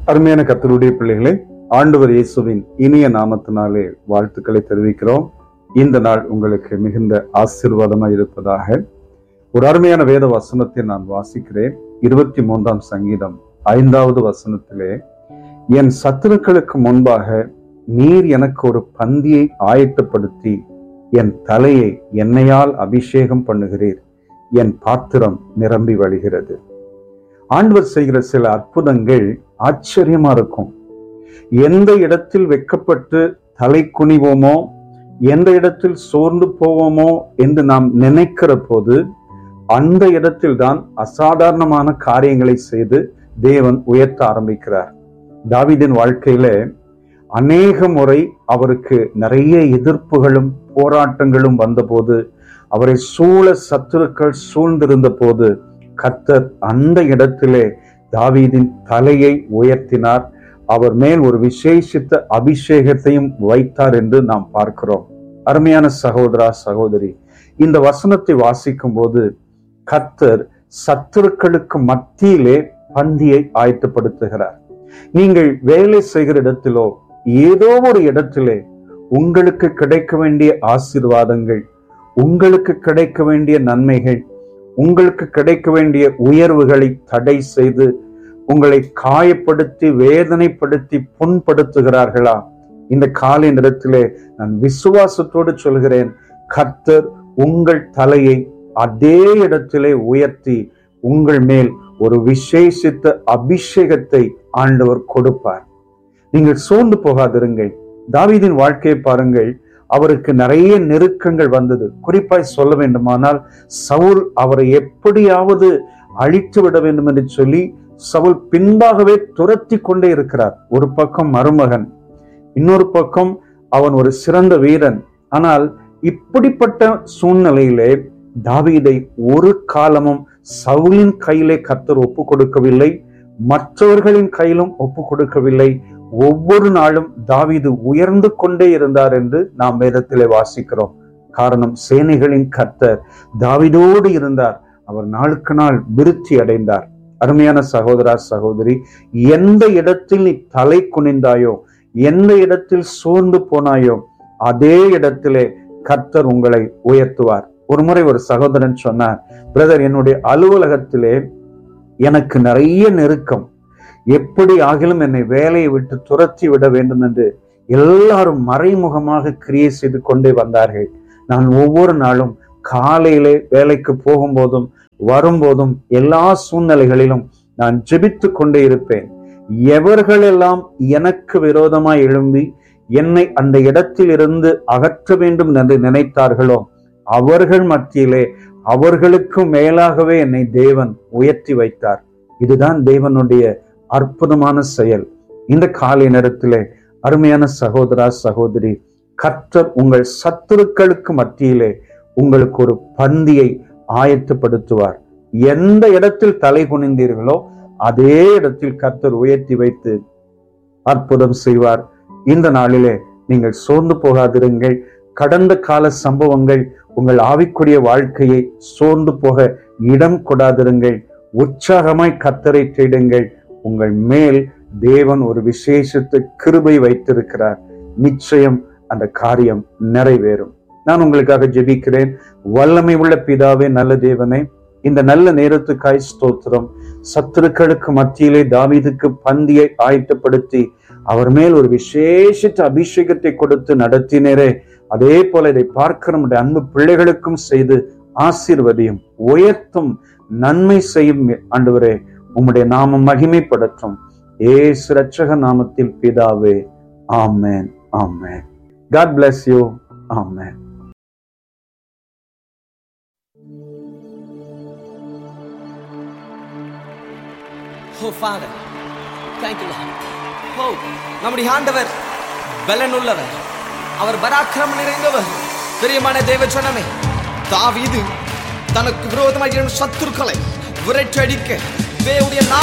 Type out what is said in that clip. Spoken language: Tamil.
அருமையான கத்தருடைய பிள்ளைகளே ஆண்டவர் இயேசுவின் இனிய நாமத்தினாலே வாழ்த்துக்களை தெரிவிக்கிறோம் இந்த நாள் உங்களுக்கு மிகுந்த ஆசீர்வாதமாய் இருப்பதாக ஒரு அருமையான வேத வசனத்தை நான் வாசிக்கிறேன் இருபத்தி மூன்றாம் சங்கீதம் ஐந்தாவது வசனத்திலே என் சத்துருக்களுக்கு முன்பாக நீர் எனக்கு ஒரு பந்தியை ஆயத்தப்படுத்தி என் தலையை எண்ணெயால் அபிஷேகம் பண்ணுகிறீர் என் பாத்திரம் நிரம்பி வழிகிறது ஆண்டவர் செய்கிற சில அற்புதங்கள் ஆச்சரியமா இருக்கும் எந்த இடத்தில் வெக்கப்பட்டு தலை குனிவோமோ எந்த இடத்தில் சோர்ந்து போவோமோ என்று நாம் நினைக்கிற போது அந்த இடத்தில் தான் அசாதாரணமான காரியங்களை செய்து தேவன் உயர்த்த ஆரம்பிக்கிறார் தாவீதின் வாழ்க்கையில அநேக முறை அவருக்கு நிறைய எதிர்ப்புகளும் போராட்டங்களும் வந்தபோது அவரை சூழ சத்துருக்கள் சூழ்ந்திருந்த போது கர்த்தர் அந்த இடத்திலே தாவீதின் தலையை உயர்த்தினார் அவர் மேல் ஒரு விசேஷித்த அபிஷேகத்தையும் வைத்தார் என்று நாம் பார்க்கிறோம் அருமையான சகோதரா சகோதரி இந்த வசனத்தை வாசிக்கும் போது கர்த்தர் சத்துருக்களுக்கு மத்தியிலே பந்தியை ஆயத்தப்படுத்துகிறார் நீங்கள் வேலை செய்கிற இடத்திலோ ஏதோ ஒரு இடத்திலே உங்களுக்கு கிடைக்க வேண்டிய ஆசீர்வாதங்கள் உங்களுக்கு கிடைக்க வேண்டிய நன்மைகள் உங்களுக்கு கிடைக்க வேண்டிய உயர்வுகளை தடை செய்து உங்களை காயப்படுத்தி வேதனைப்படுத்தி புண்படுத்துகிறார்களா இந்த காலை நேரத்திலே நான் விசுவாசத்தோடு சொல்கிறேன் கர்த்தர் உங்கள் தலையை அதே இடத்திலே உயர்த்தி உங்கள் மேல் ஒரு விசேஷித்த அபிஷேகத்தை ஆண்டவர் கொடுப்பார் நீங்கள் சோர்ந்து போகாதிருங்கள் தாவீதின் வாழ்க்கையை பாருங்கள் அவருக்கு நிறைய நெருக்கங்கள் வந்தது குறிப்பாய் சொல்ல வேண்டுமானால் சவுல் அவரை எப்படியாவது அழித்து விட வேண்டும் என்று சொல்லி சவுல் பின்பாகவே துரத்தி கொண்டே இருக்கிறார் ஒரு பக்கம் மருமகன் இன்னொரு பக்கம் அவன் ஒரு சிறந்த வீரன் ஆனால் இப்படிப்பட்ட சூழ்நிலையிலே தாவீதை ஒரு காலமும் சவுலின் கையிலே கர்த்தர் ஒப்பு கொடுக்கவில்லை மற்றவர்களின் கையிலும் ஒப்பு கொடுக்கவில்லை ஒவ்வொரு நாளும் தாவீது உயர்ந்து கொண்டே இருந்தார் என்று நாம் வேதத்திலே வாசிக்கிறோம் காரணம் சேனைகளின் கர்த்தர் தாவீதோடு இருந்தார் அவர் நாளுக்கு நாள் விருத்தி அடைந்தார் அருமையான சகோதரா சகோதரி எந்த இடத்தில் நீ தலை குனிந்தாயோ எந்த இடத்தில் சோர்ந்து போனாயோ அதே இடத்திலே கர்த்தர் உங்களை உயர்த்துவார் ஒரு முறை ஒரு சகோதரன் சொன்னார் பிரதர் என்னுடைய அலுவலகத்திலே எனக்கு நிறைய நெருக்கம் எப்படி ஆகிலும் என்னை வேலையை விட்டு துரத்தி விட வேண்டும் என்று எல்லாரும் மறைமுகமாக கிரியை செய்து கொண்டே வந்தார்கள் நான் ஒவ்வொரு நாளும் காலையிலே வேலைக்கு போகும்போதும் வரும்போதும் எல்லா சூழ்நிலைகளிலும் நான் ஜெபித்து கொண்டே இருப்பேன் எவர்களெல்லாம் எனக்கு விரோதமாய் எழும்பி என்னை அந்த இடத்தில் இருந்து அகற்ற வேண்டும் என்று நினைத்தார்களோ அவர்கள் மத்தியிலே அவர்களுக்கு மேலாகவே என்னை தேவன் உயர்த்தி வைத்தார் இதுதான் தேவனுடைய அற்புதமான செயல் இந்த காலை நேரத்திலே அருமையான சகோதரா சகோதரி கர்த்தர் உங்கள் சத்துருக்களுக்கு மத்தியிலே உங்களுக்கு ஒரு பந்தியை ஆயத்தப்படுத்துவார் எந்த இடத்தில் தலை குனிந்தீர்களோ அதே இடத்தில் கர்த்தர் உயர்த்தி வைத்து அற்புதம் செய்வார் இந்த நாளிலே நீங்கள் சோர்ந்து போகாதிருங்கள் கடந்த கால சம்பவங்கள் உங்கள் ஆவிக்குரிய வாழ்க்கையை சோர்ந்து போக இடம் கொடாதிருங்கள் உற்சாகமாய் கத்தரை தேடுங்கள் உங்கள் மேல் தேவன் ஒரு விசேஷத்து கிருபை வைத்திருக்கிறார் நிச்சயம் அந்த காரியம் நிறைவேறும் நான் உங்களுக்காக ஜெபிக்கிறேன் வல்லமை உள்ள பிதாவே நல்ல தேவனே இந்த நல்ல நேரத்துக்காய் ஸ்தோத்திரம் சத்துருக்களுக்கு மத்தியிலே தாவீதுக்கு பந்தியை ஆயத்தப்படுத்தி அவர் மேல் ஒரு விசேஷித்த அபிஷேகத்தை கொடுத்து நடத்தினரே அதே போல இதை பார்க்கிற நம்முடைய அன்பு பிள்ளைகளுக்கும் செய்து ஆசீர்வதியும் உயர்த்தும் நன்மை செய்யும் ஆண்டவரே உம்முடைய நாமம் மகிமைப்படுத்தும் ஏசு ரட்சக நாமத்தில் பிதாவே ஆமேன் ஆமேன் காட் bless யூ ஆமேன் ஓ ஃபாதர் தேங்க்யூ ஓ நம்முடைய ஆண்டவர் பலனுள்ளவர் அவர் பராக்கிரமம் நிறைந்தவர் பிரியமான தேவ சொன்னமே தாவீது தனக்கு விரோதமாக எழும் சத்துருக்களை விரட்டடிக்க தேவனுடைய